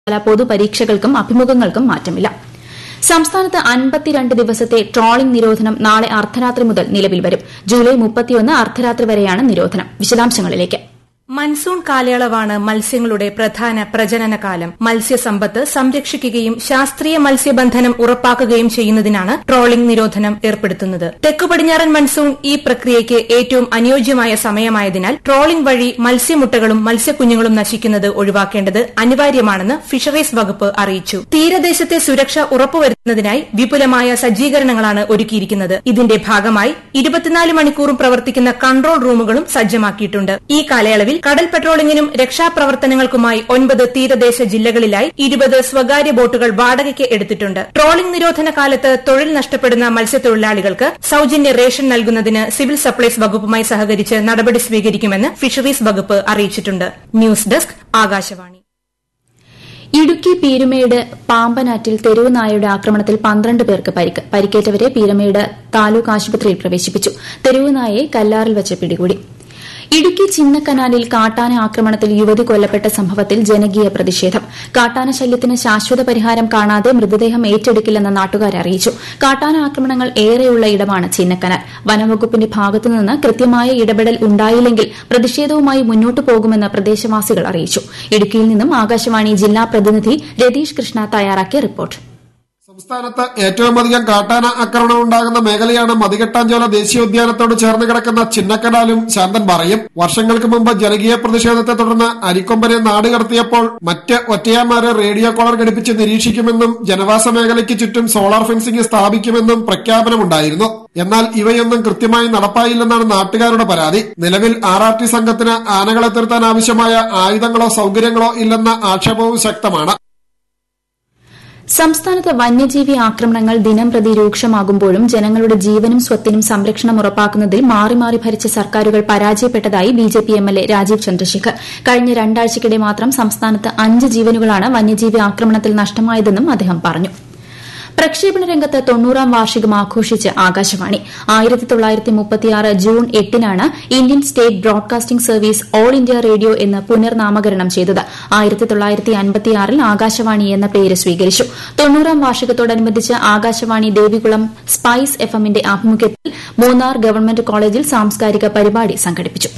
പൊതുപരീക്ഷകൾക്കും അഭിമുഖങ്ങൾക്കും മാറ്റമില്ല സംസ്ഥാനത്ത് അൻപത്തിരണ്ട് ദിവസത്തെ ട്രോളിംഗ് നിരോധനം നാളെ അർദ്ധരാത്രി മുതൽ നിലവിൽ വരും ജൂലൈ മുപ്പത്തിയൊന്ന് അർദ്ധരാത്രി വരെയാണ് നിരോധനം വിശദാംശങ്ങളിലേക്ക് മൺസൂൺ കാലയളവാണ് മത്സ്യങ്ങളുടെ പ്രധാന പ്രജനന കാലം മത്സ്യസമ്പത്ത് സംരക്ഷിക്കുകയും ശാസ്ത്രീയ മത്സ്യബന്ധനം ഉറപ്പാക്കുകയും ചെയ്യുന്നതിനാണ് ട്രോളിംഗ് നിരോധനം ഏർപ്പെടുത്തുന്നത് തെക്കു പടിഞ്ഞാറൻ മൺസൂൺ ഈ പ്രക്രിയയ്ക്ക് ഏറ്റവും അനുയോജ്യമായ സമയമായതിനാൽ ട്രോളിംഗ് വഴി മത്സ്യമുട്ടകളും മത്സ്യക്കുഞ്ഞുങ്ങളും നശിക്കുന്നത് ഒഴിവാക്കേണ്ടത് അനിവാര്യമാണെന്ന് ഫിഷറീസ് വകുപ്പ് അറിയിച്ചു തീരദേശത്തെ സുരക്ഷ ഉറപ്പുവരുത്തുന്നതിനായി വിപുലമായ സജ്ജീകരണങ്ങളാണ് ഒരുക്കിയിരിക്കുന്നത് ഇതിന്റെ ഭാഗമായി ഇരുപത്തിനാല് മണിക്കൂറും പ്രവർത്തിക്കുന്ന കൺട്രോൾ റൂമുകളും സജ്ജമാക്കിയിട്ടുണ്ട് ഈ കാലയളവിൽ കടൽ പെട്രോളിംഗിനും രക്ഷാപ്രവർത്തനങ്ങൾക്കുമായി ഒൻപത് തീരദേശ ജില്ലകളിലായി ഇരുപത് സ്വകാര്യ ബോട്ടുകൾ വാടകയ്ക്ക് എടുത്തിട്ടുണ്ട് ട്രോളിംഗ് നിരോധന കാലത്ത് തൊഴിൽ നഷ്ടപ്പെടുന്ന മത്സ്യത്തൊഴിലാളികൾക്ക് സൌജന്യ റേഷൻ നൽകുന്നതിന് സിവിൽ സപ്ലൈസ് വകുപ്പുമായി സഹകരിച്ച് നടപടി സ്വീകരിക്കുമെന്ന് ഫിഷറീസ് വകുപ്പ് അറിയിച്ചിട്ടുണ്ട് ന്യൂസ് ഡെസ്ക് ആകാശവാണി ഇടുക്കി പീരുമേട് പാമ്പനാറ്റിൽ തെരുവ് നായയുടെ ആക്രമണത്തിൽ പന്ത്രണ്ട് പേർക്ക് പരിക്ക് പരിക്കേറ്റവരെ പീരുമേട് താലൂക്ക് ആശുപത്രിയിൽ പ്രവേശിപ്പിച്ചു തെരുവ് നായയെ കല്ലാറിൽ വച്ച് പിടികൂടി ഇടുക്കി ചിന്നക്കനാലിൽ കാട്ടാന ആക്രമണത്തിൽ യുവതി കൊല്ലപ്പെട്ട സംഭവത്തിൽ ജനകീയ പ്രതിഷേധം കാട്ടാന ശല്യത്തിന് ശാശ്വത പരിഹാരം കാണാതെ മൃതദേഹം ഏറ്റെടുക്കില്ലെന്ന് നാട്ടുകാർ അറിയിച്ചു കാട്ടാന ആക്രമണങ്ങൾ ഏറെയുള്ള ഇടമാണ് ചിന്നക്കനാൽ വനംവകുപ്പിന്റെ ഭാഗത്തുനിന്ന് കൃത്യമായ ഇടപെടൽ ഉണ്ടായില്ലെങ്കിൽ പ്രതിഷേധവുമായി മുന്നോട്ടു പോകുമെന്ന് പ്രദേശവാസികൾ അറിയിച്ചു ഇടുക്കിയിൽ നിന്നും ആകാശവാണി ജില്ലാ പ്രതിനിധി രതീഷ് കൃഷ്ണ തയ്യാറാക്കിയ റിപ്പോർട്ട് സംസ്ഥാനത്ത് ഏറ്റവും അധികം കാട്ടാന ആക്രമണം ഉണ്ടാകുന്ന മേഖലയാണ് മതികെട്ടാഞ്ചോല ദേശീയോദ്യാനത്തോട് ചേർന്ന് കിടക്കുന്ന ചിന്നക്കനാലും ശാന്തൻപാറയും വർഷങ്ങൾക്ക് മുമ്പ് ജനകീയ പ്രതിഷേധത്തെ തുടർന്ന് അരിക്കൊമ്പനെ നാട് കടത്തിയപ്പോൾ മറ്റ് ഒറ്റയാന്മാരെ റേഡിയോ കോളർ ഘടിപ്പിച്ച് നിരീക്ഷിക്കുമെന്നും ജനവാസ മേഖലയ്ക്ക് ചുറ്റും സോളാർ ഫെൻസിംഗ് സ്ഥാപിക്കുമെന്നും പ്രഖ്യാപനമുണ്ടായിരുന്നു എന്നാൽ ഇവയൊന്നും കൃത്യമായി നടപ്പായില്ലെന്നാണ് നാട്ടുകാരുടെ പരാതി നിലവിൽ ആർ ആർ ടി സംഘത്തിന് ആനകളെ തീർത്താൻ ആവശ്യമായ ആയുധങ്ങളോ സൌകര്യങ്ങളോ ഇല്ലെന്ന ആക്ഷേപവും ശക്തമാണ് സംസ്ഥാനത്ത് വന്യജീവി ആക്രമണങ്ങൾ ദിനംപ്രതി രൂക്ഷമാകുമ്പോഴും ജനങ്ങളുടെ ജീവനും സ്വത്തിനും സംരക്ഷണം ഉറപ്പാക്കുന്നതിൽ മാറി മാറി ഭരിച്ച സർക്കാരുകൾ പരാജയപ്പെട്ടതായി ബിജെപി എംഎൽഎ രാജീവ് ചന്ദ്രശേഖർ കഴിഞ്ഞ രണ്ടാഴ്ചയ്ക്കിടെ മാത്രം സംസ്ഥാനത്ത് അഞ്ച് ജീവനുകളാണ് വന്യജീവി ആക്രമണത്തിൽ നഷ്ടമായതെന്നും അദ്ദേഹം പറഞ്ഞു പ്രക്ഷേപണ രംഗത്ത് തൊണ്ണൂറാം വാർഷികം ആഘോഷിച്ച് ആകാശവാണി ആയിരത്തി തൊള്ളായിരത്തി മുപ്പത്തിയാറ് ജൂൺ എട്ടിനാണ് Indian state broadcasting service all India radio എന്ന് പുനർനാമകരണം ചെയ്തത് ആയിരത്തി തൊള്ളായിരത്തി അൻപത്തിയാറിൽ ആകാശവാണി എന്ന പേര് സ്വീകരിച്ചു തൊണ്ണൂറാം വാർഷികത്തോടനുബന്ധിച്ച് ആകാശവാണി ദേവികുളം സ്പൈസ് എഫ് എമ്മിന്റെ ആഭിമുഖ്യത്തിൽ മൂന്നാർ ഗവൺമെന്റ് കോളേജിൽ സാംസ്കാരിക പരിപാടി സംഘടിപ്പിച്ചു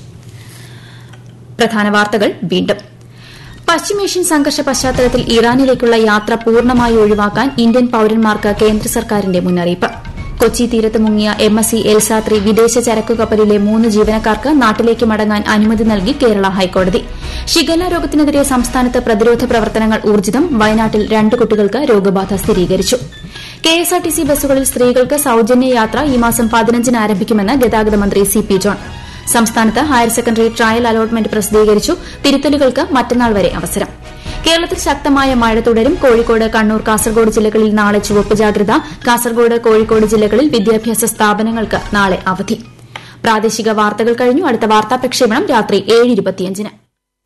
പ്രധാന വാർത്തകൾ വീണ്ടും പശ്ചിമേഷ്യൻ സംഘർഷ പശ്ചാത്തലത്തിൽ ഇറാനിലേക്കുള്ള യാത്ര പൂർണ്ണമായി ഒഴിവാക്കാൻ ഇന്ത്യൻ പൌരന്മാർക്ക് കേന്ദ്ര സർക്കാരിന്റെ മുന്നറിയിപ്പ് കൊച്ചി തീരത്ത് മുങ്ങിയ എം എസ് സി എൽസാത്രി വിദേശ ചരക്കു കപ്പലിലെ മൂന്ന് ജീവനക്കാർക്ക് നാട്ടിലേക്ക് മടങ്ങാൻ അനുമതി നൽകി കേരള ഹൈക്കോടതി ഷിഗല്ല രോഗത്തിനെതിരെ സംസ്ഥാനത്ത് പ്രതിരോധ പ്രവർത്തനങ്ങൾ ഊർജിതം വയനാട്ടിൽ രണ്ട് കുട്ടികൾക്ക് രോഗബാധ സ്ഥിരീകരിച്ചു കെഎസ്ആർടിസി ബസ്സുകളിൽ സ്ത്രീകൾക്ക് സൌജന്യ യാത്ര ഈ മാസം പതിനഞ്ചിന് ആരംഭിക്കുമെന്ന് ഗതാഗത മന്ത്രി സി പി ജോൺ സംസ്ഥാനത്ത് ഹയർ സെക്കൻഡറി ട്രയൽ അലോട്ട്മെന്റ് പ്രസിദ്ധീകരിച്ചു തിരുത്തലുകൾക്ക് മറ്റന്നാൾ വരെ അവസരം കേരളത്തിൽ ശക്തമായ മഴ തുടരും കോഴിക്കോട് കണ്ണൂർ കാസർഗോഡ് ജില്ലകളിൽ നാളെ ചുവപ്പ് ജാഗ്രത കാസർഗോഡ് കോഴിക്കോട് ജില്ലകളിൽ വിദ്യാഭ്യാസ സ്ഥാപനങ്ങൾക്ക് നാളെ അവധി പ്രാദേശിക വാർത്തകൾ കഴിഞ്ഞു അടുത്ത വാർത്താ പ്രക്ഷേപണം രാത്രി ഏഴ് ഇരുപത്തിയഞ്ചിന്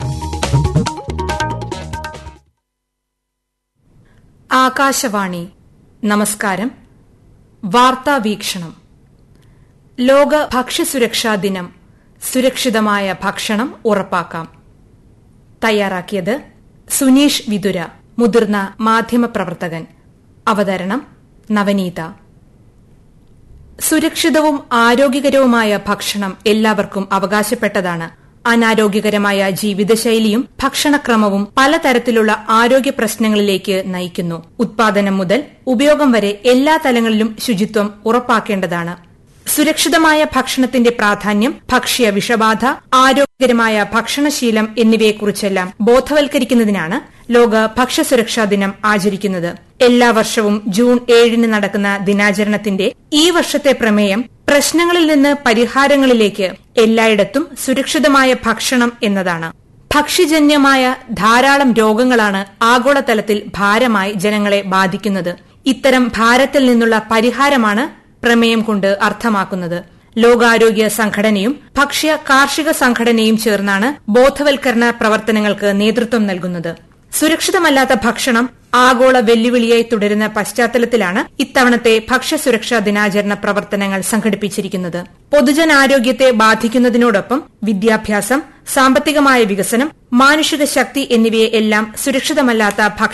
ആകാശവാണി നമസ്കാരം വാർത്താ വീക്ഷണം ലോക ഭക്ഷ്യസുരക്ഷാ ദിനം സുരക്ഷിതമായ ഭക്ഷണം ഉറപ്പാക്കാം തയ്യാറാക്കിയത് സുനീഷ് വിതുര മുതിർന്ന മാധ്യമപ്രവർത്തകൻ അവതരണം നവനീത സുരക്ഷിതവും ആരോഗ്യകരവുമായ ഭക്ഷണം എല്ലാവർക്കും അവകാശപ്പെട്ടതാണ് അനാരോഗ്യകരമായ ജീവിതശൈലിയും ഭക്ഷണക്രമവും പലതരത്തിലുള്ള ആരോഗ്യ പ്രശ്നങ്ങളിലേക്ക് നയിക്കുന്നു ഉത്പാദനം മുതൽ ഉപയോഗം വരെ എല്ലാ തലങ്ങളിലും ശുചിത്വം ഉറപ്പാക്കേണ്ടതാണ് സുരക്ഷിതമായ ഭക്ഷണത്തിന്റെ പ്രാധാന്യം ഭക്ഷ്യ വിഷബാധ ആരോഗ്യകരമായ ഭക്ഷണശീലം എന്നിവയെക്കുറിച്ചെല്ലാം ബോധവൽക്കരിക്കുന്നതിനാണ് ലോക ഭക്ഷ്യസുരക്ഷാ ദിനം ആചരിക്കുന്നത് എല്ലാ വർഷവും ജൂൺ ഏഴിന് നടക്കുന്ന ദിനാചരണത്തിന്റെ ഈ വർഷത്തെ പ്രമേയം പ്രശ്നങ്ങളിൽ നിന്ന് പരിഹാരങ്ങളിലേക്ക് എല്ലായിടത്തും സുരക്ഷിതമായ ഭക്ഷണം എന്നതാണ് ഭക്ഷ്യജന്യമായ ധാരാളം രോഗങ്ങളാണ് ആഗോളതലത്തിൽ ഭാരമായി ജനങ്ങളെ ബാധിക്കുന്നത് ഇത്തരം ഭാരത്തിൽ നിന്നുള്ള പരിഹാരമാണ് പ്രമേയം കൊണ്ട് അർത്ഥമാക്കുന്നത് ലോകാരോഗ്യ സംഘടനയും ഭക്ഷ്യ കാർഷിക സംഘടനയും ചേർന്നാണ് ബോധവൽക്കരണ പ്രവർത്തനങ്ങൾക്ക് നേതൃത്വം നൽകുന്നത് സുരക്ഷിതമല്ലാത്ത ഭക്ഷണം ആഗോള വെല്ലുവിളിയായി തുടരുന്ന പശ്ചാത്തലത്തിലാണ് ഇത്തവണത്തെ ഭക്ഷ്യസുരക്ഷാ ദിനാചരണ പ്രവർത്തനങ്ങൾ സംഘടിപ്പിച്ചിരിക്കുന്നത് പൊതുജനാരോഗ്യത്തെ ബാധിക്കുന്നതിനോടൊപ്പം വിദ്യാഭ്യാസം സാമ്പത്തികമായ വികസനം മാനുഷിക ശക്തി എന്നിവയെ എല്ലാം സുരക്ഷിതമല്ലാത്ത ഭക്ഷണം